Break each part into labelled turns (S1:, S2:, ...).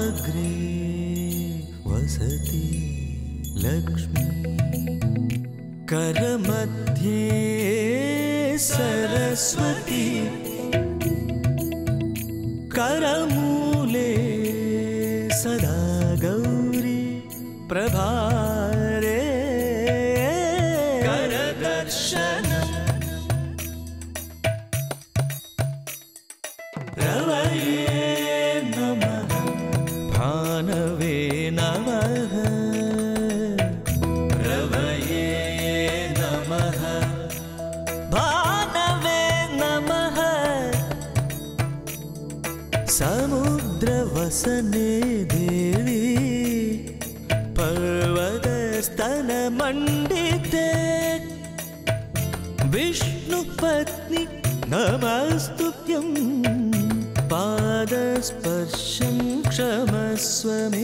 S1: अग्रे वसति लक्ष्मी करमध्ये सरस्वती करमूले सदा गौरी प्रभारे करदर्शनम् रवये नमः भानवे नमः रवये नमः भानवे नमः समुद्रवसने देवी पर्वतस्तनमण्डिते विष्णुपत्नि नमस्तुभ्यं पादस्पर्शं क्षमस्व मे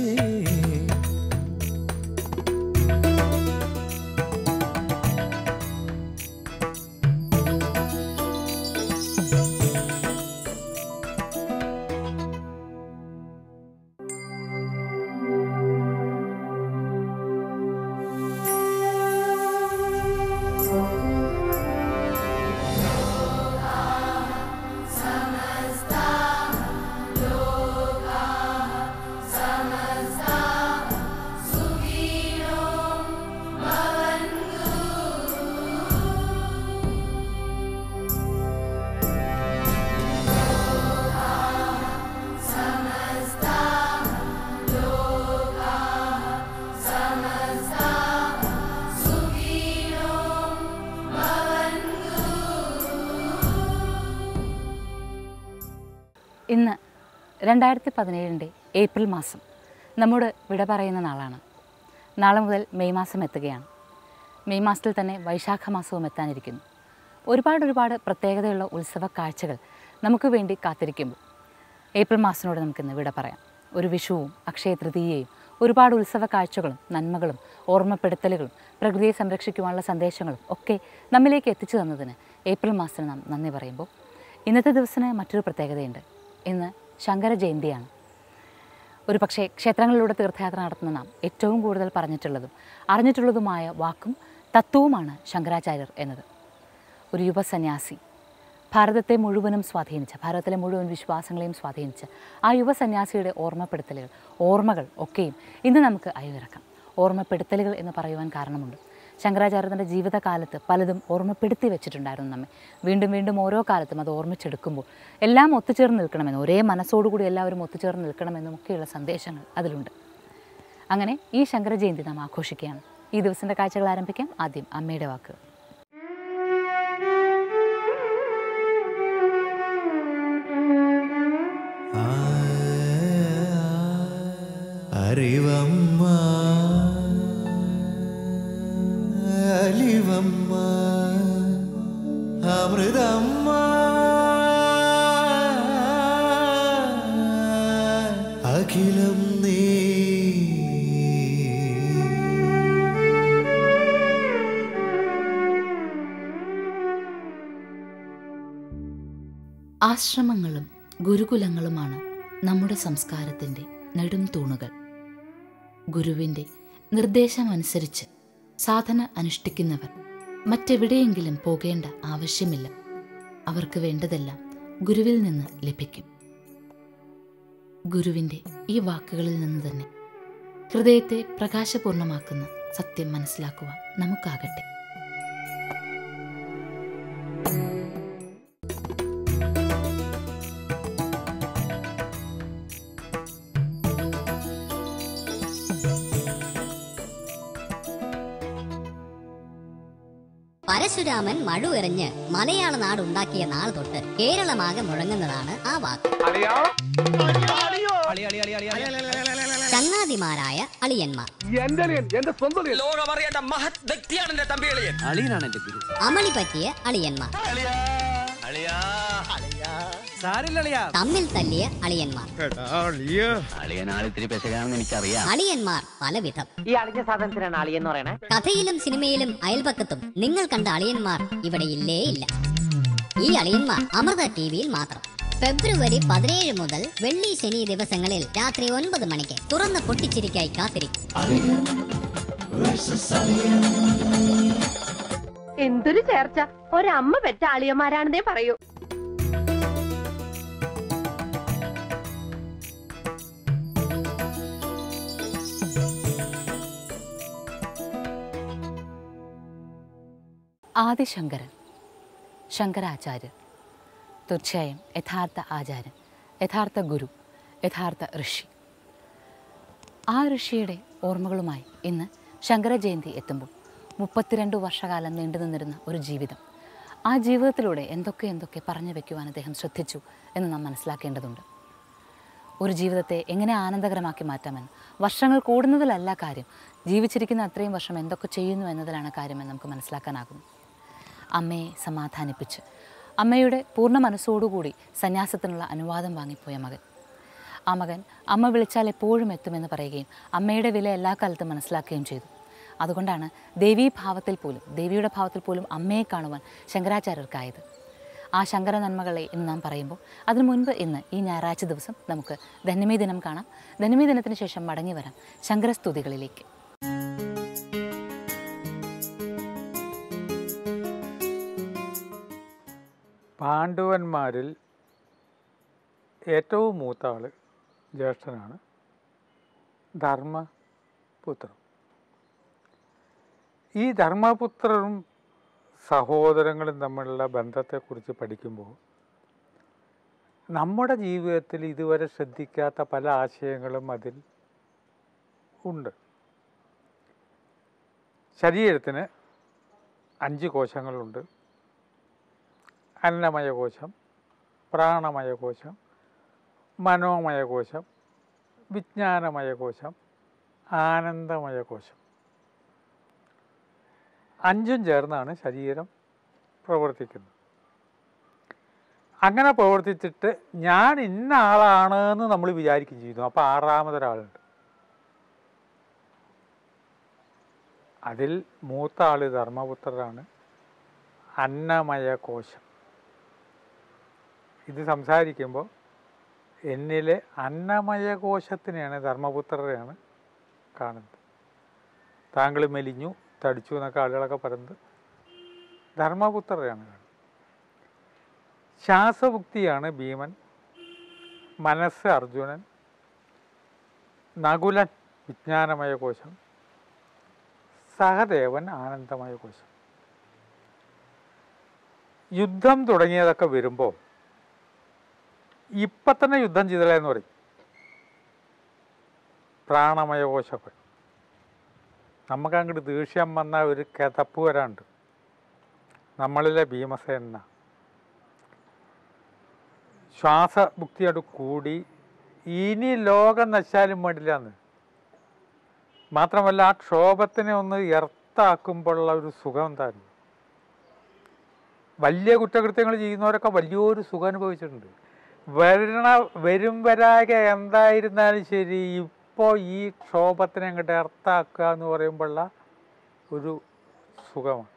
S2: ഇന്ന് രണ്ടായിരത്തി പതിനേഴിൻ്റെ ഏപ്രിൽ മാസം നമ്മോട് വിട പറയുന്ന നാളാണ് നാളെ മുതൽ മെയ് മാസം എത്തുകയാണ് മെയ് മാസത്തിൽ തന്നെ വൈശാഖ മാസവും എത്താനിരിക്കുന്നു ഒരുപാട് ഒരുപാട് പ്രത്യേകതയുള്ള ഉത്സവ കാഴ്ചകൾ നമുക്ക് വേണ്ടി കാത്തിരിക്കുമ്പോൾ ഏപ്രിൽ മാസത്തിനോട് നമുക്കിന്ന് വിട പറയാം ഒരു വിഷുവും അക്ഷയ തൃതീയയും ഒരുപാട് ഉത്സവ കാഴ്ചകളും നന്മകളും ഓർമ്മപ്പെടുത്തലുകളും പ്രകൃതിയെ സംരക്ഷിക്കുവാനുള്ള സന്ദേശങ്ങളും ഒക്കെ നമ്മിലേക്ക് എത്തിച്ചു തന്നതിന് ഏപ്രിൽ മാസത്തിന് നാം നന്ദി പറയുമ്പോൾ ഇന്നത്തെ ദിവസത്തിന് മറ്റൊരു പ്രത്യേകതയുണ്ട് ഇന്ന് ശങ്കര ജയന്തിയാണ് ഒരു പക്ഷേ ക്ഷേത്രങ്ങളിലൂടെ തീർത്ഥയാത്ര നടത്തുന്ന നാം ഏറ്റവും കൂടുതൽ പറഞ്ഞിട്ടുള്ളതും അറിഞ്ഞിട്ടുള്ളതുമായ വാക്കും തത്വവുമാണ് ശങ്കരാചാര്യർ എന്നത് ഒരു യുവസന്യാസി ഭാരതത്തെ മുഴുവനും സ്വാധീനിച്ച ഭാരതത്തിലെ മുഴുവൻ വിശ്വാസങ്ങളെയും സ്വാധീനിച്ച ആ യുവസന്യാസിയുടെ ഓർമ്മപ്പെടുത്തലുകൾ ഓർമ്മകൾ ഒക്കെയും ഇന്ന് നമുക്ക് അയവിറക്കാം ഓർമ്മപ്പെടുത്തലുകൾ എന്ന് പറയുവാൻ കാരണമുണ്ട് ശങ്കരാചാര്യത്തിൻ്റെ ജീവിതകാലത്ത് പലതും ഓർമ്മപ്പെടുത്തി വെച്ചിട്ടുണ്ടായിരുന്നു നമ്മെ വീണ്ടും വീണ്ടും ഓരോ കാലത്തും അത് ഓർമ്മിച്ചെടുക്കുമ്പോൾ എല്ലാം ഒത്തുചേർന്ന് നിൽക്കണമെന്ന് ഒരേ മനസ്സോടുകൂടി എല്ലാവരും ഒത്തുചേർന്ന് നിൽക്കണമെന്നും ഒക്കെയുള്ള സന്ദേശങ്ങൾ അതിലുണ്ട് അങ്ങനെ ഈ ശങ്കര ജയന്തി നാം ആഘോഷിക്കുകയാണ് ഈ ദിവസത്തിൻ്റെ കാഴ്ചകൾ ആരംഭിക്കാം ആദ്യം അമ്മയുടെ വാക്കുകൾ
S1: അറിവമ്മ അലിവമ്മ അമൃതമ്മ അഖിലം നീ
S2: ആശ്രമങ്ങളും ഗുരുകുലങ്ങളുമാണ് നമ്മുടെ സംസ്കാരത്തിൻ്റെ നെടും തൂണുകൾ ഗുരുവിൻ്റെ നിർദ്ദേശമനുസരിച്ച് സാധന അനുഷ്ഠിക്കുന്നവർ മറ്റെവിടെയെങ്കിലും പോകേണ്ട ആവശ്യമില്ല അവർക്ക് വേണ്ടതെല്ലാം ഗുരുവിൽ നിന്ന് ലഭിക്കും ഗുരുവിൻ്റെ ഈ വാക്കുകളിൽ നിന്ന് തന്നെ ഹൃദയത്തെ പ്രകാശപൂർണമാക്കുന്ന സത്യം മനസ്സിലാക്കുവാൻ നമുക്കാകട്ടെ
S3: പരശുരാമൻ മഴുവെറിഞ്ഞ് മലയാള നാട് ഉണ്ടാക്കിയ നാൾ തൊട്ട് കേരളമാകെ മുഴങ്ങുന്നതാണ് ആ വാക്ക് ചങ്ങാതിമാരായ അളിയന്മാർ
S4: ലോകമറിയേണ്ട മഹത് വ്യക്തിയാണ് എന്റെ തമ്പി എളിയൻ
S5: അളിയനാണ് എന്റെ ഗുരു
S3: അമളി പറ്റിയ അളിയന്മാർ
S5: സാരില്ലളിയാ
S3: തമ്മിൽ തല്ലിയ അളിയന്മാർ
S5: അളിയനാൾ ഇത്തിരി പെശകാണെന്ന് എനിക്കറിയാം
S3: അളിയന്മാർ പലവിധം
S6: ഈ അളിഞ്ഞ സാധനത്തിനാണ് അളിയെന്ന് പറയണേ
S3: കഥയിലും സിനിമയിലും അയൽപക്കത്തും നിങ്ങൾ കണ്ട അളിയന്മാർ ഇവിടെ ഇല്ലേ ഇല്ല ഈ അളിയന്മാർ അമൃത ടി വിയിൽ മാത്രം ഫെബ്രുവരി പതിനേഴ് മുതൽ വെള്ളി ശനി ദിവസങ്ങളിൽ രാത്രി ഒൻപത് മണിക്ക് തുറന്ന പൊട്ടിച്ചിരിക്കായി കാത്തിരിക്കും
S7: എന്തൊരു ചേർച്ച ഒരമ്മ പെറ്റ ആളിയന്മാരാണെന്നേ പറയൂ
S2: ആദിശങ്കരൻ ശങ്കരാചാര്യർ തീർച്ചയായും യഥാർത്ഥ ആചാര്യൻ യഥാർത്ഥ ഗുരു യഥാർത്ഥ ഋഷി ആ ഋഷിയുടെ ഓർമ്മകളുമായി ഇന്ന് ശങ്കരജയന്തി എത്തുമ്പോൾ മുപ്പത്തിരണ്ട് വർഷകാലം നീണ്ടു നിന്നിരുന്ന ഒരു ജീവിതം ആ ജീവിതത്തിലൂടെ എന്തൊക്കെ എന്തൊക്കെ പറഞ്ഞു വയ്ക്കുവാൻ അദ്ദേഹം ശ്രദ്ധിച്ചു എന്ന് നാം മനസ്സിലാക്കേണ്ടതുണ്ട് ഒരു ജീവിതത്തെ എങ്ങനെ ആനന്ദകരമാക്കി മാറ്റാമെന്ന് വർഷങ്ങൾ കൂടുന്നതിലല്ല കാര്യം ജീവിച്ചിരിക്കുന്ന അത്രയും വർഷം എന്തൊക്കെ ചെയ്യുന്നു എന്നതിലാണ് കാര്യമെന്ന് നമുക്ക് മനസ്സിലാക്കാനാകും അമ്മയെ സമാധാനിപ്പിച്ച് അമ്മയുടെ പൂർണ്ണ മനസ്സോടുകൂടി സന്യാസത്തിനുള്ള അനുവാദം വാങ്ങിപ്പോയ മകൻ ആ മകൻ അമ്മ വിളിച്ചാൽ എപ്പോഴും എത്തുമെന്ന് പറയുകയും അമ്മയുടെ വില എല്ലാ കാലത്തും മനസ്സിലാക്കുകയും ചെയ്തു അതുകൊണ്ടാണ് ദേവീ ഭാവത്തിൽ പോലും ദേവിയുടെ ഭാവത്തിൽ പോലും അമ്മയെ കാണുവാൻ ശങ്കരാചാര്യർക്കായത് ആ ശങ്കര നന്മകളെ ഇന്ന് നാം പറയുമ്പോൾ അതിനു മുൻപ് ഇന്ന് ഈ ഞായറാഴ്ച ദിവസം നമുക്ക് ധന്യമേ ദിനം കാണാം ധന്യമേ ദിനത്തിന് ശേഷം മടങ്ങി വരാം ശങ്കരസ്തുതികളിലേക്ക്
S8: പാണ്ഡവന്മാരിൽ ഏറ്റവും മൂത്ത ആൾ ജ്യേഷ്ഠനാണ് ധർമ്മപുത്രൻ ഈ ധർമ്മപുത്രരും സഹോദരങ്ങളും തമ്മിലുള്ള ബന്ധത്തെക്കുറിച്ച് പഠിക്കുമ്പോൾ നമ്മുടെ ജീവിതത്തിൽ ഇതുവരെ ശ്രദ്ധിക്കാത്ത പല ആശയങ്ങളും അതിൽ ഉണ്ട് ശരീരത്തിന് അഞ്ച് കോശങ്ങളുണ്ട് അന്നമയ കോശം പ്രാണമയ കോശം മനോമയ കോശം വിജ്ഞാനമയ കോശം ആനന്ദമയ കോശം അഞ്ചും ചേർന്നാണ് ശരീരം പ്രവർത്തിക്കുന്നത് അങ്ങനെ പ്രവർത്തിച്ചിട്ട് ഞാൻ ഇന്ന ആളാണ് എന്ന് നമ്മൾ വിചാരിക്കുകയും ചെയ്യുന്നു അപ്പോൾ ആറാമതൊരാളുണ്ട് അതിൽ മൂത്ത ആള് ധർമ്മപുത്രരാണ് അന്നമയ കോശം ഇത് സംസാരിക്കുമ്പോൾ എന്നിലെ അന്നമയ കോശത്തിനെയാണ് ധർമ്മപുത്രരെയാണ് കാണുന്നത് താങ്കൾ മെലിഞ്ഞു തടിച്ചു എന്നൊക്കെ ആളുകളൊക്കെ പറയുന്നത് ധർമ്മപുത്രരെയാണ് കാണുന്നത് ശ്വാസമുക്തിയാണ് ഭീമൻ മനസ്സ് അർജുനൻ നകുലൻ വിജ്ഞാനമയ കോശം സഹദേവൻ ആനന്ദമയ കോശം യുദ്ധം തുടങ്ങിയതൊക്കെ വരുമ്പോൾ ഇപ്പം തന്നെ യുദ്ധം ചെയ്തല്ലെന്ന് പറയും പ്രാണമയ കോശമൊക്കെ നമുക്ക് അങ്ങോട്ട് ദേഷ്യം വന്ന ഒരു കിതപ്പ് വരാണ്ട് നമ്മളിലെ ഭീമസേന ശ്വാസമുക്തിയോട് കൂടി ഇനി ലോകം നശാലും വേണ്ടില്ല എന്ന് മാത്രമല്ല ആ ക്ഷോഭത്തിനെ ഒന്ന് എർത്താക്കുമ്പോഴുള്ള ഒരു സുഖം എന്തായിരുന്നു വലിയ കുറ്റകൃത്യങ്ങൾ ചെയ്യുന്നവരൊക്കെ വലിയൊരു സുഖം അനുഭവിച്ചിട്ടുണ്ട് വരണ വരും വരാകെ എന്തായിരുന്നാലും ശരി ഇപ്പോൾ ഈ ക്ഷോഭത്തിനെ അങ്ങോട്ട് എർത്താക്കുക എന്ന് പറയുമ്പോഴുള്ള ഒരു സുഖമാണ്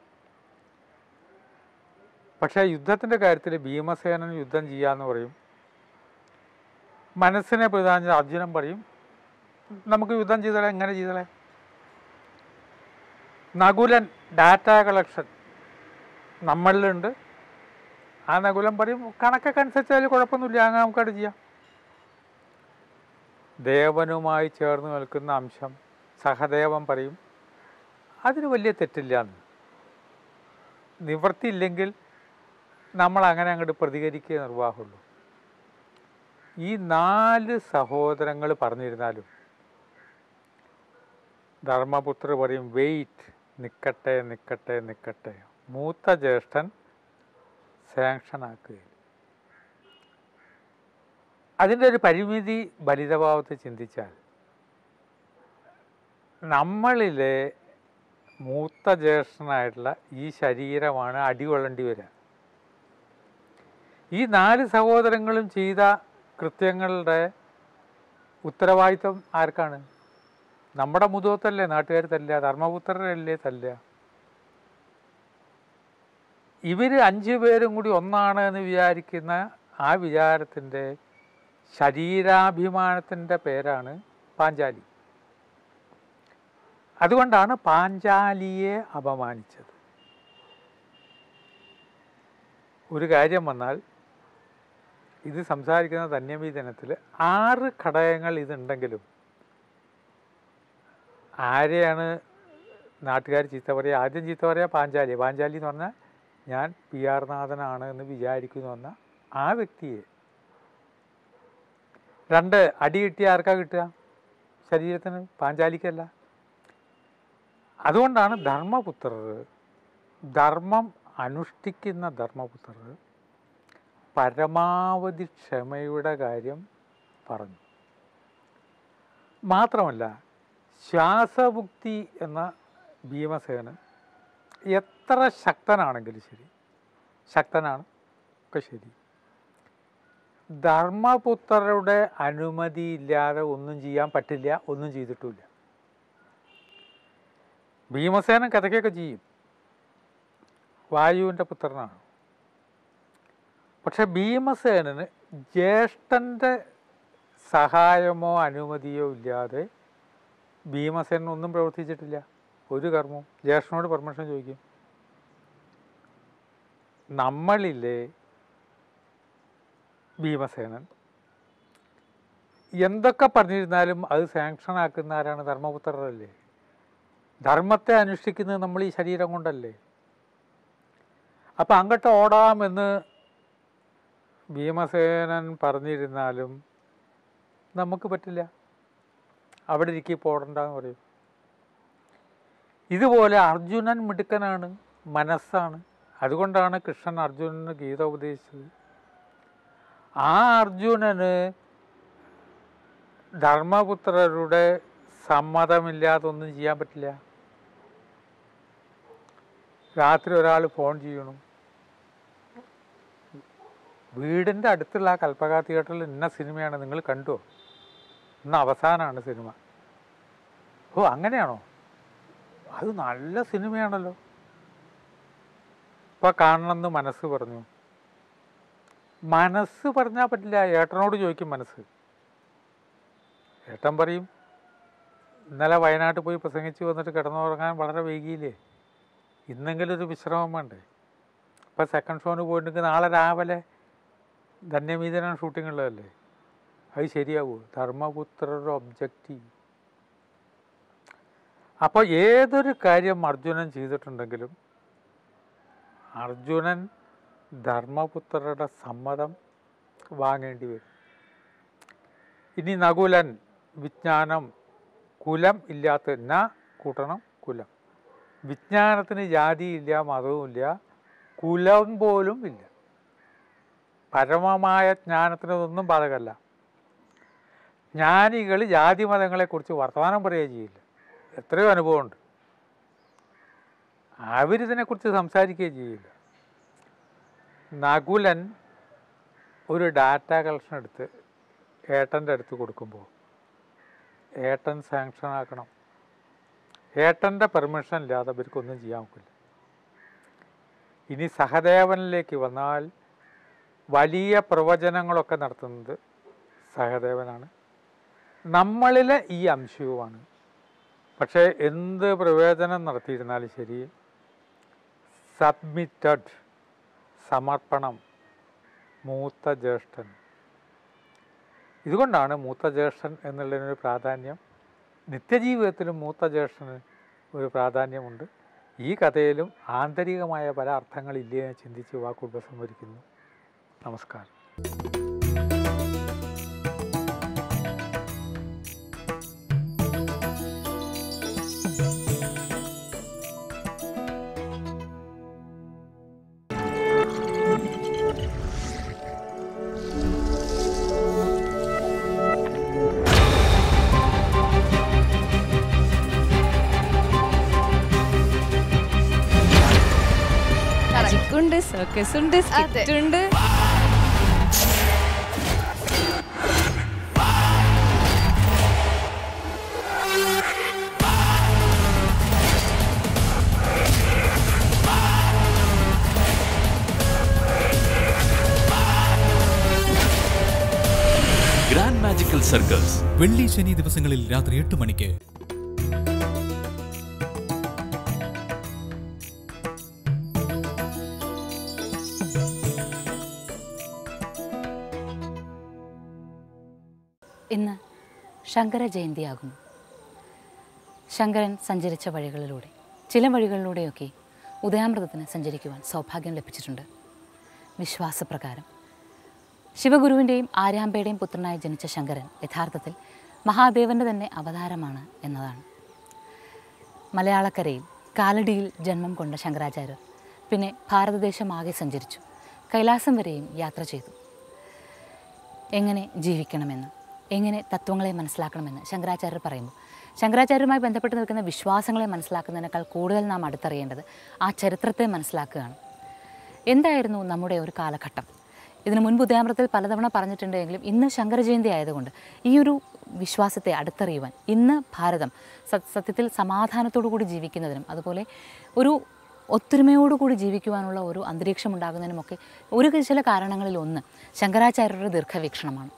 S8: പക്ഷേ യുദ്ധത്തിൻ്റെ കാര്യത്തിൽ ഭീമസേനൻ യുദ്ധം ചെയ്യാന്ന് പറയും മനസ്സിനെ പ്രധാന അർജുനൻ പറയും നമുക്ക് യുദ്ധം ചെയ്താലേ എങ്ങനെ ചെയ്താലേ നകുലൻ ഡാറ്റ കളക്ഷൻ നമ്മളിലുണ്ട് ആ നകുലം പറയും കണക്കൊക്കെ അനുസരിച്ചാൽ കുഴപ്പമൊന്നുമില്ല അങ്ങനെ നമുക്കത് ചെയ്യാം ദേവനുമായി ചേർന്ന് നിൽക്കുന്ന അംശം സഹദേവൻ പറയും അതിന് വലിയ തെറ്റില്ല എന്ന് നിവൃത്തിയില്ലെങ്കിൽ നമ്മൾ അങ്ങനെ അങ്ങോട്ട് പ്രതികരിക്കുക നിർവാഹമുള്ളൂ ഈ നാല് സഹോദരങ്ങൾ പറഞ്ഞിരുന്നാലും ധർമ്മപുത്ര പറയും വെയിറ്റ് നിൽക്കട്ടെ നിൽക്കട്ടെ നിൽക്കട്ടെ മൂത്ത ജ്യേഷ്ഠൻ സാങ്ഷൻ ആക്കുകയില്ല അതിൻ്റെ ഒരു പരിമിതി ബലിതഭാവത്തെ ചിന്തിച്ചാൽ നമ്മളിലെ മൂത്ത ജ്യേഷ്ഠനായിട്ടുള്ള ഈ ശരീരമാണ് അടികൊള്ളേണ്ടി വരിക ഈ നാല് സഹോദരങ്ങളും ചെയ്ത കൃത്യങ്ങളുടെ ഉത്തരവാദിത്വം ആർക്കാണ് നമ്മുടെ മുതുകത്തല്ലേ നാട്ടുകാർ തല്ല ധർമ്മപുത്രരല്ലേ തല്ല ഇവർ അഞ്ചു പേരും കൂടി ഒന്നാണ് എന്ന് വിചാരിക്കുന്ന ആ വിചാരത്തിൻ്റെ ശരീരാഭിമാനത്തിൻ്റെ പേരാണ് പാഞ്ചാലി അതുകൊണ്ടാണ് പാഞ്ചാലിയെ അപമാനിച്ചത് ഒരു കാര്യം വന്നാൽ ഇത് സംസാരിക്കുന്ന ധന്യമീ ദിനത്തിൽ ആറ് ഘടകങ്ങൾ ഇതുണ്ടെങ്കിലും ആരെയാണ് നാട്ടുകാർ ചീത്ത പറയുക ആദ്യം ചീത്ത പറയുക പാഞ്ചാലി പാഞ്ചാലി എന്ന് പറഞ്ഞാൽ ഞാൻ പി ആർ നാഥനാണ് എന്ന് വിചാരിക്കുന്നു എന്ന ആ വ്യക്തിയെ രണ്ട് അടി കിട്ടിയ ആർക്കാ കിട്ടുക ശരീരത്തിന് പാഞ്ചാലിക്കല്ല അതുകൊണ്ടാണ് ധർമ്മപുത്രർ ധർമ്മം അനുഷ്ഠിക്കുന്ന ധർമ്മപുത്രർ പരമാവധി ക്ഷമയുടെ കാര്യം പറഞ്ഞു മാത്രമല്ല ശ്വാസമുക്തി എന്ന ഭീമസേനൻ എത്ര ശക്തനാണെങ്കിലും ശരി ശക്തനാണ് ഒക്കെ ശരി ധർമ്മപുത്രരുടെ അനുമതി ഇല്ലാതെ ഒന്നും ചെയ്യാൻ പറ്റില്ല ഒന്നും ചെയ്തിട്ടുമില്ല ഭീമസേനൻ കഥയ്ക്കൊക്കെ ചെയ്യും വായുവിൻ്റെ പുത്രനാണ് പക്ഷെ ഭീമസേനന് ജ്യേഷ്ഠൻ്റെ സഹായമോ അനുമതിയോ ഇല്ലാതെ ഭീമസേനൻ ഒന്നും പ്രവർത്തിച്ചിട്ടില്ല ഒരു കർമ്മവും ജ്യേഷ്ഠനോട് പെർമിഷൻ ചോദിക്കും നമ്മളിലെ ഭീമസേനൻ എന്തൊക്കെ പറഞ്ഞിരുന്നാലും അത് സാങ്ഷൻ ആക്കുന്ന ആരാണ് ധർമ്മപുത്രരല്ലേ ധർമ്മത്തെ അനുഷ്ഠിക്കുന്നത് നമ്മൾ ഈ ശരീരം കൊണ്ടല്ലേ അപ്പം അങ്ങോട്ട് ഓടാമെന്ന് ഭീമസേനൻ പറഞ്ഞിരുന്നാലും നമുക്ക് പറ്റില്ല അവിടെ ഇരിക്കും പോടണ്ടെന്ന് പറയും ഇതുപോലെ അർജുനൻ മിടുക്കനാണ് മനസ്സാണ് അതുകൊണ്ടാണ് കൃഷ്ണൻ അർജുനന് ഗീത ഉപദേശിച്ചത് ആ അർജുനന് ധർമ്മപുത്രരുടെ സമ്മതമില്ലാതെ ഒന്നും ചെയ്യാൻ പറ്റില്ല രാത്രി ഒരാൾ ഫോൺ ചെയ്യണം വീടിൻ്റെ അടുത്തുള്ള ആ കൽപ്പക തിയേറ്ററിൽ ഇന്ന സിനിമയാണ് നിങ്ങൾ കണ്ടോ ഇന്ന് അവസാനമാണ് സിനിമ ഓ അങ്ങനെയാണോ അത് നല്ല സിനിമയാണല്ലോ ഇപ്പം കാണണമെന്ന് മനസ്സ് പറഞ്ഞു മനസ്സ് പറഞ്ഞാൽ പറ്റില്ല ഏട്ടനോട് ചോദിക്കും മനസ്സ് ഏട്ടൻ പറയും ഇന്നലെ വയനാട്ടിൽ പോയി പ്രസംഗിച്ച് വന്നിട്ട് കിടന്നുറങ്ങാൻ വളരെ വൈകിയില്ലേ ഇന്നെങ്കിലും ഒരു വിശ്രമം വേണ്ടേ ഇപ്പം സെക്കൻഡ് ഷോന് പോയിട്ടുണ്ടെങ്കിൽ നാളെ രാവിലെ ധന്യമീതനാണ് ഷൂട്ടിംഗ് ഉള്ളതല്ലേ അത് ശരിയാവുമോ ധർമ്മപുത്രരുടെ ഒബ്ജക്റ്റീവ് അപ്പോൾ ഏതൊരു കാര്യം അർജുനൻ ചെയ്തിട്ടുണ്ടെങ്കിലും അർജുനൻ ധർമ്മപുത്രരുടെ സമ്മതം വാങ്ങേണ്ടി വരും ഇനി നകുലൻ വിജ്ഞാനം കുലം ഇല്ലാത്ത ന കൂട്ടണം കുലം വിജ്ഞാനത്തിന് ജാതിയില്ല മതവുമില്ല കുലം പോലും ഇല്ല പരമമായ ജ്ഞാനത്തിന് ഇതൊന്നും ബാധകമല്ല ജ്ഞാനികൾ ജാതി മതങ്ങളെക്കുറിച്ച് വർത്തമാനം പറയുകയും ചെയ്യില്ല എത്രയോ അനുഭവമുണ്ട് അവരിതിനെക്കുറിച്ച് സംസാരിക്കുകയും ചെയ്യില്ല നകുലൻ ഒരു ഡാറ്റ കളക്ഷൻ എടുത്ത് ഏട്ടൻ്റെ അടുത്ത് കൊടുക്കുമ്പോൾ ഏട്ടൻ സാങ്ഷൻ ആക്കണം ഏട്ടൻ്റെ പെർമിഷൻ ഇല്ലാതെ ഇവർക്കൊന്നും ചെയ്യാൻ ഒക്കില്ല ഇനി സഹദേവനിലേക്ക് വന്നാൽ വലിയ പ്രവചനങ്ങളൊക്കെ നടത്തുന്നത് സഹദേവനാണ് നമ്മളിലെ ഈ അംശവുമാണ് പക്ഷേ എന്ത് പ്രവേദനം നടത്തിയിരുന്നാലും ശരി സബ്മിറ്റഡ് സമർപ്പണം മൂത്ത ജ്യേഷ്ഠൻ ഇതുകൊണ്ടാണ് മൂത്ത ജ്യേഷ്ഠൻ എന്നുള്ളതിനൊരു പ്രാധാന്യം നിത്യജീവിതത്തിലും മൂത്ത ജ്യേഷ്ഠന് ഒരു പ്രാധാന്യമുണ്ട് ഈ കഥയിലും ആന്തരികമായ പല അർത്ഥങ്ങളില്ലേ എന്ന് ചിന്തിച്ച് വാക്കുകൾ ഉപസംഹരിക്കുന്നു നമസ്കാരം
S9: ഉണ്ട് സർക്കസ് ഉണ്ട് സ്കിറ്റ് ഉണ്ട്
S10: സർക്കസ്
S11: വെള്ളി ശനി ദിവസങ്ങളിൽ രാത്രി എട്ട് മണിക്ക്
S2: ഇന്ന് ശങ്കര ജയന്തിയാകുന്നു ശങ്കരൻ സഞ്ചരിച്ച വഴികളിലൂടെ ചില വഴികളിലൂടെയൊക്കെ ഉദയാമൃതത്തിന് സഞ്ചരിക്കുവാൻ സൗഭാഗ്യം ലഭിച്ചിട്ടുണ്ട് വിശ്വാസപ്രകാരം ശിവഗുരുവിൻ്റെയും ആര്യാമ്പയുടെയും പുത്രനായി ജനിച്ച ശങ്കരൻ യഥാർത്ഥത്തിൽ മഹാദേവൻ്റെ തന്നെ അവതാരമാണ് എന്നതാണ് മലയാളക്കരയിൽ കാലടിയിൽ ജന്മം കൊണ്ട ശങ്കരാചാര്യർ പിന്നെ ഭാരതദേശമാകെ സഞ്ചരിച്ചു കൈലാസം വരെയും യാത്ര ചെയ്തു എങ്ങനെ ജീവിക്കണമെന്ന് എങ്ങനെ തത്വങ്ങളെ മനസ്സിലാക്കണമെന്ന് ശങ്കരാചാര്യർ പറയുന്നു ശങ്കരാചാര്യരുമായി ബന്ധപ്പെട്ട് നിൽക്കുന്ന വിശ്വാസങ്ങളെ മനസ്സിലാക്കുന്നതിനേക്കാൾ കൂടുതൽ നാം അടുത്തറിയേണ്ടത് ആ ചരിത്രത്തെ മനസ്സിലാക്കുകയാണ് എന്തായിരുന്നു നമ്മുടെ ഒരു കാലഘട്ടം ഇതിനു മുൻപ് ഉദയാമൃതത്തിൽ പലതവണ പറഞ്ഞിട്ടുണ്ടെങ്കിലും ഇന്ന് ശങ്കരജയന്തി ആയതുകൊണ്ട് ഈ ഒരു വിശ്വാസത്തെ അടുത്തറിയുവാൻ ഇന്ന് ഭാരതം സത്- സത്യത്തിൽ സമാധാനത്തോടു കൂടി ജീവിക്കുന്നതിനും അതുപോലെ ഒരു ഒത്തൊരുമയോടുകൂടി ജീവിക്കുവാനുള്ള ഒരു അന്തരീക്ഷം ഉണ്ടാകുന്നതിനുമൊക്കെ ഒരു ചില കാരണങ്ങളിൽ ഒന്ന് ശങ്കരാചാര്യരുടെ ദീർഘവീക്ഷണമാണ്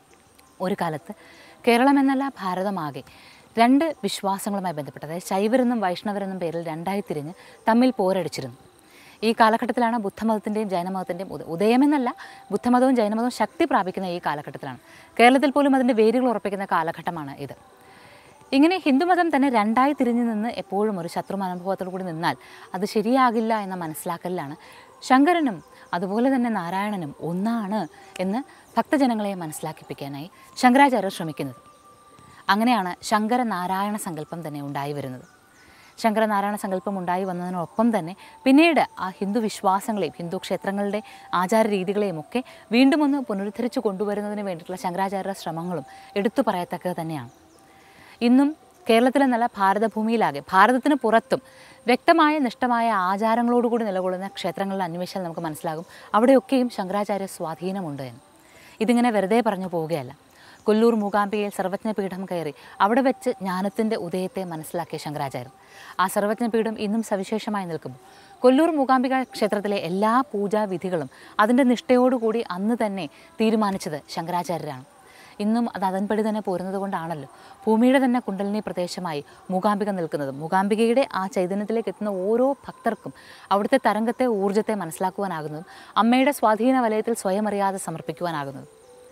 S2: ഒരു കാലത്ത് കേരളം എന്നല്ല ഭാരതമാകെ രണ്ട് വിശ്വാസങ്ങളുമായി ബന്ധപ്പെട്ട് അതായത് ശൈവരെന്നും വൈഷ്ണവരെന്നും പേരിൽ രണ്ടായി തിരിഞ്ഞ് തമ്മിൽ പോരടിച്ചിരുന്നു ഈ കാലഘട്ടത്തിലാണ് ബുദ്ധമതത്തിൻ്റെയും ജൈനമതത്തിൻ്റെയും ഉദ ഉദയമെന്നല്ല ബുദ്ധമതവും ജൈനമതവും ശക്തി പ്രാപിക്കുന്ന ഈ കാലഘട്ടത്തിലാണ് കേരളത്തിൽ പോലും അതിൻ്റെ വേരുകൾ ഉറപ്പിക്കുന്ന കാലഘട്ടമാണ് ഇത് ഇങ്ങനെ ഹിന്ദുമതം തന്നെ രണ്ടായി തിരിഞ്ഞു നിന്ന് എപ്പോഴും ഒരു ശത്രു മനോഭാവത്തോടു കൂടി നിന്നാൽ അത് ശരിയാകില്ല എന്ന മനസ്സിലാക്കലിലാണ് ശങ്കരനും അതുപോലെ തന്നെ നാരായണനും ഒന്നാണ് എന്ന് ഭക്തജനങ്ങളെ മനസ്സിലാക്കിപ്പിക്കാനായി ശങ്കരാചാര്യർ ശ്രമിക്കുന്നത് അങ്ങനെയാണ് ശങ്കര നാരായണ സങ്കല്പം തന്നെ ഉണ്ടായി വരുന്നത് ശങ്കരനാരായണ സങ്കല്പം ഉണ്ടായി വന്നതിനൊപ്പം തന്നെ പിന്നീട് ആ ഹിന്ദു വിശ്വാസങ്ങളെയും ഹിന്ദു ക്ഷേത്രങ്ങളുടെ ആചാര രീതികളെയും ഒക്കെ വീണ്ടും ഒന്ന് പുനരുദ്ധരിച്ച് കൊണ്ടുവരുന്നതിന് വേണ്ടിയിട്ടുള്ള ശങ്കരാചാര്യ ശ്രമങ്ങളും എടുത്തു പറയത്തക്കത് തന്നെയാണ് ഇന്നും കേരളത്തിലെന്നല്ല ഭാരതഭൂമിയിലാകെ ഭാരതത്തിന് പുറത്തും വ്യക്തമായ നിഷ്ഠമായ ആചാരങ്ങളോടുകൂടി നിലകൊള്ളുന്ന ക്ഷേത്രങ്ങളിൽ അന്വേഷിച്ചാൽ നമുക്ക് മനസ്സിലാകും അവിടെയൊക്കെയും ശങ്കരാചാര്യ സ്വാധീനമുണ്ട് എന്ന് ഇതിങ്ങനെ വെറുതെ പറഞ്ഞു പോവുകയല്ല കൊല്ലൂർ മൂകാംബികയിൽ സർവജ്ഞപീഠം കയറി അവിടെ വെച്ച് ജ്ഞാനത്തിൻ്റെ ഉദയത്തെ മനസ്സിലാക്കിയ ശങ്കരാചാര്യർ ആ സർവജ്ഞപീഠം ഇന്നും സവിശേഷമായി നിൽക്കുന്നു കൊല്ലൂർ മൂകാംബിക ക്ഷേത്രത്തിലെ എല്ലാ പൂജാവിധികളും അതിൻ്റെ നിഷ്ഠയോടുകൂടി അന്ന് തന്നെ തീരുമാനിച്ചത് ശങ്കരാചാര്യരാണ് ഇന്നും അത് അതൻപടി തന്നെ പോരുന്നത് കൊണ്ടാണല്ലോ ഭൂമിയുടെ തന്നെ കുണ്ടലിനി പ്രദേശമായി മൂകാംബിക നിൽക്കുന്നത് മൂകാംബികയുടെ ആ ചൈതന്യത്തിലേക്ക് എത്തുന്ന ഓരോ ഭക്തർക്കും അവിടുത്തെ തരംഗത്തെ ഊർജ്ജത്തെ മനസ്സിലാക്കുവാനാകുന്നതും അമ്മയുടെ സ്വാധീന വലയത്തിൽ സ്വയം അറിയാതെ സമർപ്പിക്കുവാനാകുന്നതും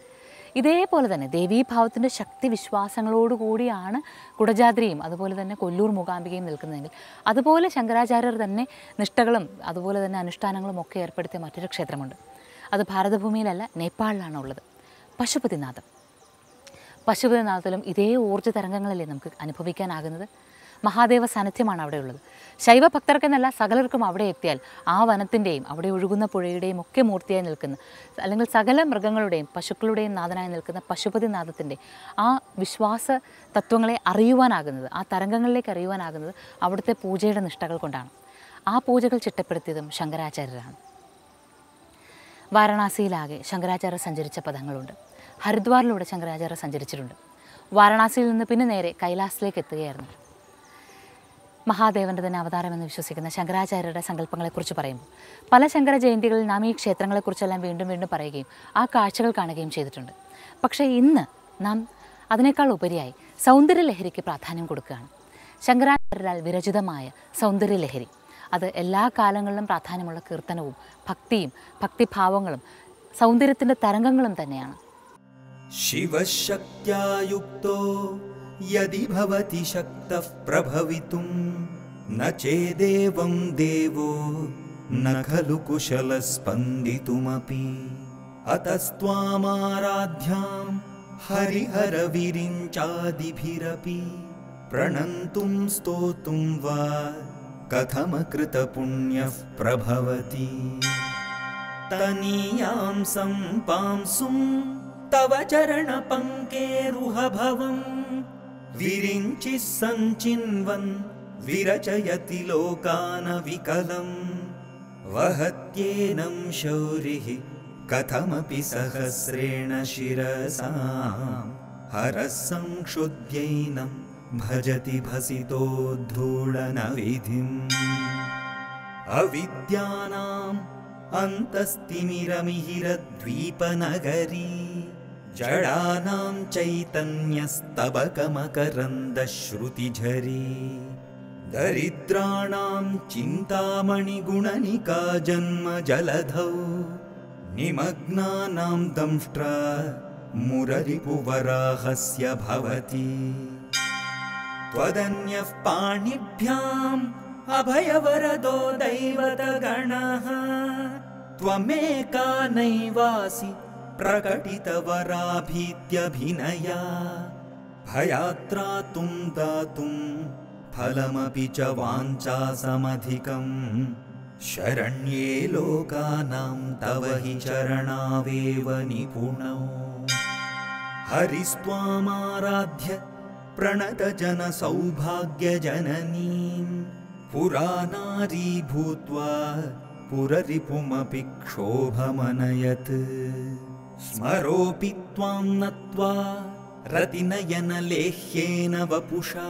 S2: ഇതേപോലെ തന്നെ ദേവീഭാവത്തിൻ്റെ ശക്തി വിശ്വാസങ്ങളോടുകൂടിയാണ് കുടജാദ്രിയും അതുപോലെ തന്നെ കൊല്ലൂർ മൂകാംബികയും നിൽക്കുന്നതെങ്കിൽ അതുപോലെ ശങ്കരാചാര്യർ തന്നെ നിഷ്ഠകളും അതുപോലെ തന്നെ അനുഷ്ഠാനങ്ങളും ഒക്കെ ഏർപ്പെടുത്തിയ മറ്റൊരു ക്ഷേത്രമുണ്ട് അത് ഭാരതഭൂമിയിലല്ല നേപ്പാളിലാണ് ഉള്ളത് പശുപതിനാഥം പശുപതിനാഥത്തിലും ഇതേ ഊർജ്ജ തരംഗങ്ങളല്ലേ നമുക്ക് അനുഭവിക്കാനാകുന്നത് മഹാദേവ സാന്നിധ്യമാണ് അവിടെയുള്ളത് ശൈവഭക്തർക്കെന്നല്ല സകലർക്കും അവിടെ എത്തിയാൽ ആ വനത്തിൻ്റെയും അവിടെ ഒഴുകുന്ന പുഴയുടെയും ഒക്കെ മൂർത്തിയായി നിൽക്കുന്ന അല്ലെങ്കിൽ സകല മൃഗങ്ങളുടെയും പശുക്കളുടെയും നാഥനായി നിൽക്കുന്ന പശുപതിനാഥത്തിൻ്റെ ആ വിശ്വാസ തത്വങ്ങളെ അറിയുവാനാകുന്നത് ആ തരംഗങ്ങളിലേക്ക് അറിയുവാനാകുന്നത് അവിടുത്തെ പൂജയുടെ നിഷ്ഠകൾ കൊണ്ടാണ് ആ പൂജകൾ ചിട്ടപ്പെടുത്തിയതും ശങ്കരാചാര്യരാണ് വാരണാസിയിലാകെ ശങ്കരാചാര്യ സഞ്ചരിച്ച പദങ്ങളുണ്ട് ഹരിദ്വാറിലൂടെ ശങ്കരാചാര്യ സഞ്ചരിച്ചിട്ടുണ്ട് വാരണാസിയിൽ നിന്ന് പിന്നെ നേരെ കൈലാസിലേക്ക് എത്തുകയായിരുന്നു മഹാദേവൻ്റെ തന്നെ അവതാരമെന്ന് വിശ്വസിക്കുന്ന ശങ്കരാചാര്യരുടെ സങ്കല്പങ്ങളെക്കുറിച്ച് പറയുമ്പോൾ പല ശങ്കര ജയന്തികളിൽ നാം ഈ ക്ഷേത്രങ്ങളെക്കുറിച്ചെല്ലാം വീണ്ടും വീണ്ടും പറയുകയും ആ കാഴ്ചകൾ കാണുകയും ചെയ്തിട്ടുണ്ട് പക്ഷേ ഇന്ന് നാം അതിനേക്കാൾ ഉപരിയായി സൗന്ദര്യലഹരിക്ക് പ്രാധാന്യം കൊടുക്കുകയാണ് ശങ്കരാചാര്യരാൽ വിരചിതമായ സൗന്ദര്യലഹരി അത് എല്ലാ കാലങ്ങളിലും പ്രാധാന്യമുള്ള കീർത്തനവും ഭക്തിയും ഭക്തിഭാവങ്ങളും സൗന്ദര്യത്തിൻ്റെ തരംഗങ്ങളും തന്നെയാണ്
S1: शिवशक्त्या युक्तो यदि भवति शक्तः प्रभवितुं न चेदेवं देवो न खलु कुशलस्पन्दितुमपि अतस्त्वामाराध्यां हरिहरविरिञ्चादिभिरपि प्रणन्तुं स्तोतुं वा कथमकृतपुण्यः प्रभवति तनीयां सम्पांसुं तव चरणपङ्केरुहभवं विरिञ्चिः सञ्चिन्वन् विरचयति लोकानविकलम् वहत्येनं शौरिः कथमपि सहस्रेण शिरसां हरः संक्षुद्यैनं भजति भसितोद्धूलनविधिम् अविद्यानाम् अन्तस्तिमिरमिहिरद्वीपनगरी जडानां चैतन्यस्तबकमकरन्दश्रुतिझरी दरिद्राणां चिन्तामणिगुणनिका जन्म जलधौ निमग्नानां दंष्ट्रा मुररिपुवराहस्य भवति त्वदन्यः पाणिभ्याम् अभयवरदो दैवतगणः त्वमेका नैवासि प्रकटितवराभीत्यभिनया भयात्रातुं दातुं फलमपि च वाञ्छासमधिकम् शरण्ये लोकानां तव हि चरणावेव निपुणौ हरिस्त्वामाराध्य प्रणतजनसौभाग्यजननीं पुरानारी भूत्वा पुररिपुमपि क्षोभमनयत् स्मरोऽपि त्वां नत्वा रतिनयनलेह्येन वपुषा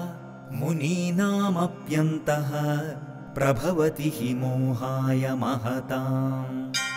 S1: मुनीनामप्यन्तः प्रभवति हि मोहाय महताम्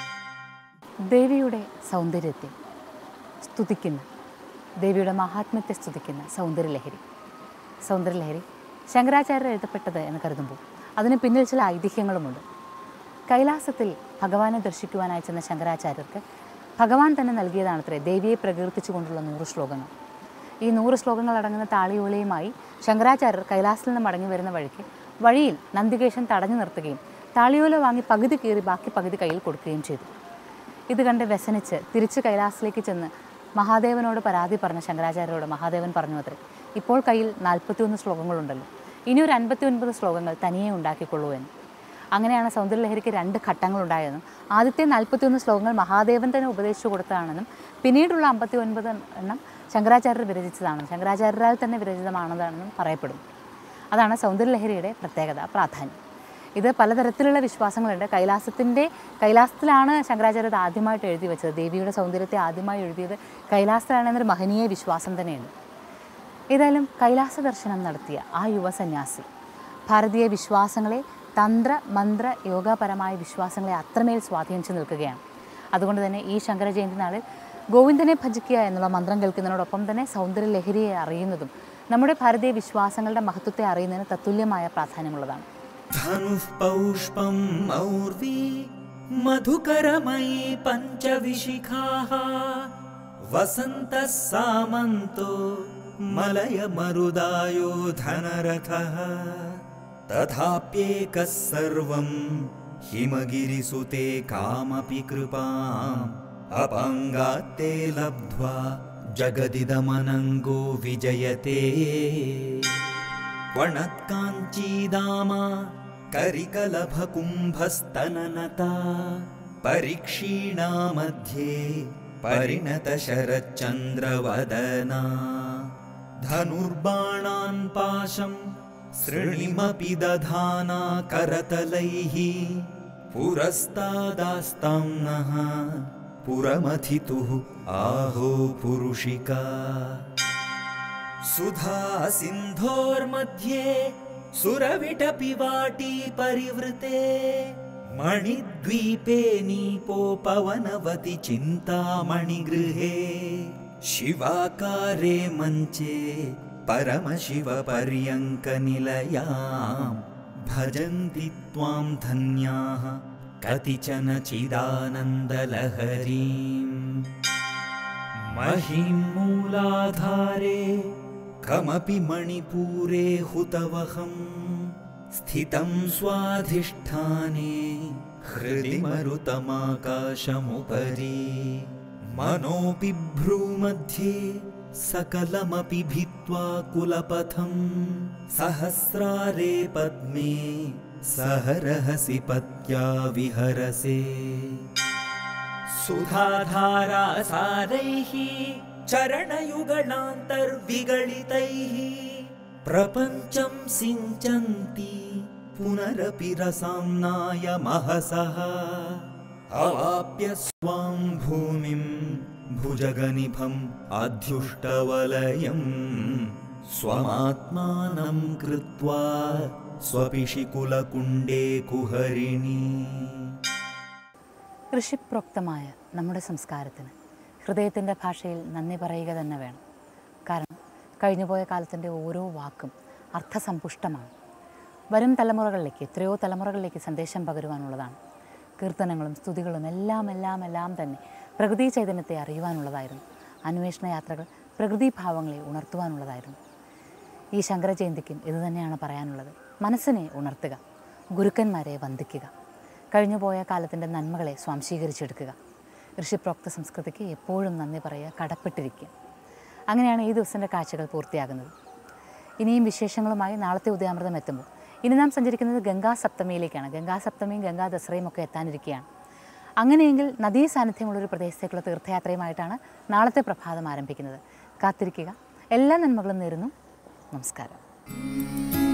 S2: ദേവിയുടെ സൗന്ദര്യത്തെ സ്തുതിക്കുന്ന ദേവിയുടെ മഹാത്മ്യത്തെ സ്തുതിക്കുന്ന സൗന്ദര്യലഹരി സൗന്ദര്യലഹരി ശങ്കരാചാര്യർ എഴുതപ്പെട്ടത് എന്ന് കരുതുമ്പോൾ അതിന് പിന്നിൽ ചില ഐതിഹ്യങ്ങളുമുണ്ട് കൈലാസത്തിൽ ഭഗവാനെ ദർശിക്കുവാനായി ചെന്ന ശങ്കരാചാര്യർക്ക് ഭഗവാൻ തന്നെ നൽകിയതാണത്രേ ദേവിയെ പ്രകീർത്തിച്ചുകൊണ്ടുള്ള നൂറ് ശ്ലോകങ്ങൾ ഈ നൂറ് ശ്ലോകങ്ങൾ അടങ്ങുന്ന താളിയോലയുമായി ശങ്കരാചാര്യർ കൈലാസത്തിൽ നിന്ന് മടങ്ങി വരുന്ന വഴിക്ക് വഴിയിൽ നന്ദികേശൻ തടഞ്ഞു നിർത്തുകയും താളിയോല വാങ്ങി പകുതി കീറി ബാക്കി പകുതി കയ്യിൽ കൊടുക്കുകയും ചെയ്തു ഇത് കണ്ട് വ്യസനിച്ച് തിരിച്ച് കൈലാസത്തിലേക്ക് ചെന്ന് മഹാദേവനോട് പരാതി പറഞ്ഞ ശങ്കരാചാര്യരോട് മഹാദേവൻ പറഞ്ഞു അത്രേ ഇപ്പോൾ കയ്യിൽ നാൽപ്പത്തിയൊന്ന് ശ്ലോകങ്ങളുണ്ടല്ലോ ഇനി ഒരു അൻപത്തി ഒൻപത് ശ്ലോകങ്ങൾ തനിയെ ഉണ്ടാക്കിക്കൊള്ളൂ എന്ന് അങ്ങനെയാണ് സൗന്ദര്യലഹരിക്ക് രണ്ട് ഘട്ടങ്ങളുണ്ടായതെന്നും ആദ്യത്തെ നാൽപ്പത്തിയൊന്ന് ശ്ലോകങ്ങൾ മഹാദേവൻ തന്നെ ഉപദേശിച്ചു കൊടുത്തതാണെന്നും പിന്നീടുള്ള അമ്പത്തി ഒൻപത് എണ്ണം ശങ്കരാചാര്യർ വിരചിച്ചതാണെന്നും ശങ്കരാചാര്യരാൽ തന്നെ വിരചിതമാണതാണെന്നും പറയപ്പെടും അതാണ് സൗന്ദര്യലഹരിയുടെ പ്രത്യേകത പ്രാധാന്യം ഇത് പലതരത്തിലുള്ള വിശ്വാസങ്ങളുണ്ട് കൈലാസത്തിൻ്റെ കൈലാസത്തിലാണ് ശങ്കരാചാര്യർ ഇത് ആദ്യമായിട്ട് എഴുതി വെച്ചത് ദേവിയുടെ സൗന്ദര്യത്തെ ആദ്യമായി എഴുതിയത് കൈലാസത്തിലാണ് എന്നൊരു മഹനീയ വിശ്വാസം തന്നെയുണ്ട് ഏതായാലും കൈലാസ ദർശനം നടത്തിയ ആ യുവ സന്യാസി ഭാരതീയ വിശ്വാസങ്ങളെ തന്ത്ര മന്ത്ര യോഗപരമായ വിശ്വാസങ്ങളെ അത്രമേൽ സ്വാധീനിച്ചു നിൽക്കുകയാണ് അതുകൊണ്ട് തന്നെ ഈ ശങ്കര ജയന്തി നാളിൽ ഗോവിന്ദനെ ഭജിക്കുക എന്നുള്ള മന്ത്രം കേൾക്കുന്നതിനോടൊപ്പം തന്നെ സൗന്ദര്യ ലഹരിയെ അറിയുന്നതും നമ്മുടെ ഭാരതീയ വിശ്വാസങ്ങളുടെ മഹത്വത്തെ അറിയുന്നതിന് തത്തുല്യമായ പ്രാധാന്യമുള്ളതാണ്
S1: धनुः पौष्पम् मौर्वी मधुकरमयी पञ्चविशिखाः वसन्तः सामन्तो मलयमरुदायो धनरथः तथाप्येकः सर्वं हिमगिरिसुते कामपि कृपाम् अपाङ्गात्ते लब्ध्वा जगदिदमनङ्गो विजयते वणत्काञ्चीदामा करिकलभकुम्भस्तननता परीक्षीणा मध्ये परिणतशरच्चन्द्रवदना धनुर्बाणान् पाशं सृणिमपि दधाना करतलैः पुरस्तादास्तां नः पुरमथितुः आहो पुरुषिका सुधा सिन्धोर्मध्ये सुरविटपि वाटी परिवृते मणिद्वीपे नीपोपवनवति चिन्तामणिगृहे शिवाकारे मञ्चे परमशिवपर्यङ्कनिलयां भजन्ति त्वां धन्याः कतिचन चिदानन्दलहरीम् महिं मूलाधारे कमपि मणिपूरे हुतवहं स्थितं स्वाधिष्ठाने हृदि मरुतमाकाशमुपरि मनोऽपि भ्रूमध्ये सकलमपि भित्त्वा कुलपथं सहस्रारे पद्मे सहरहसि पत्या विहरसे सुधाधारासारैः चरणयुगणान्तर्विगलितैः प्रपञ्चं सिञ्चन्ति पुनरपि रसाम्नाय महसः अवाप्य स्वां भूमिं भुजगनिभम् अध्युष्टवलयम् स्वमात्मानं कृत्वा स्वपिशिकुलकुण्डे कुहरिणी
S2: ഋഷിപ്രോക്തമായ നമ്മുടെ സംസ്കാരത്തിന് ഹൃദയത്തിൻ്റെ ഭാഷയിൽ നന്ദി പറയുക തന്നെ വേണം കാരണം കഴിഞ്ഞുപോയ കാലത്തിൻ്റെ ഓരോ വാക്കും അർത്ഥസമ്പുഷ്ടമാണ് വരും തലമുറകളിലേക്ക് എത്രയോ തലമുറകളിലേക്ക് സന്ദേശം പകരുവാനുള്ളതാണ് കീർത്തനങ്ങളും സ്തുതികളും എല്ലാം എല്ലാം എല്ലാം തന്നെ പ്രകൃതി ചൈതന്യത്തെ അറിയുവാനുള്ളതായിരുന്നു അന്വേഷണ യാത്രകൾ പ്രകൃതി ഭാവങ്ങളെ ഉണർത്തുവാനുള്ളതായിരുന്നു ഈ ശങ്കരജയന്തിക്കും ഇതുതന്നെയാണ് പറയാനുള്ളത് മനസ്സിനെ ഉണർത്തുക ഗുരുക്കന്മാരെ വന്ദിക്കുക കഴിഞ്ഞുപോയ കാലത്തിൻ്റെ നന്മകളെ സ്വാംശീകരിച്ചെടുക്കുക ഋഷിപ്രോക്ത സംസ്കൃതിക്ക് എപ്പോഴും നന്ദി പറയുക കടപ്പെട്ടിരിക്കുക അങ്ങനെയാണ് ഈ ദിവസത്തിൻ്റെ കാഴ്ചകൾ പൂർത്തിയാകുന്നത് ഇനിയും വിശേഷങ്ങളുമായി നാളത്തെ ഉദയാമൃതം എത്തുമ്പോൾ ഇനി നാം സഞ്ചരിക്കുന്നത് ഗംഗാ സപ്തമിയിലേക്കാണ് ഗംഗാ സപ്തമിയും ഗംഗാ ദസറയും ഒക്കെ എത്താനിരിക്കുകയാണ് അങ്ങനെയെങ്കിൽ നദീ സാന്നിധ്യമുള്ളൊരു പ്രദേശത്തേക്കുള്ള തീർത്ഥയാത്രയുമായിട്ടാണ് നാളത്തെ പ്രഭാതം ആരംഭിക്കുന്നത് കാത്തിരിക്കുക എല്ലാ നന്മകളും നേരുന്നു നമസ്കാരം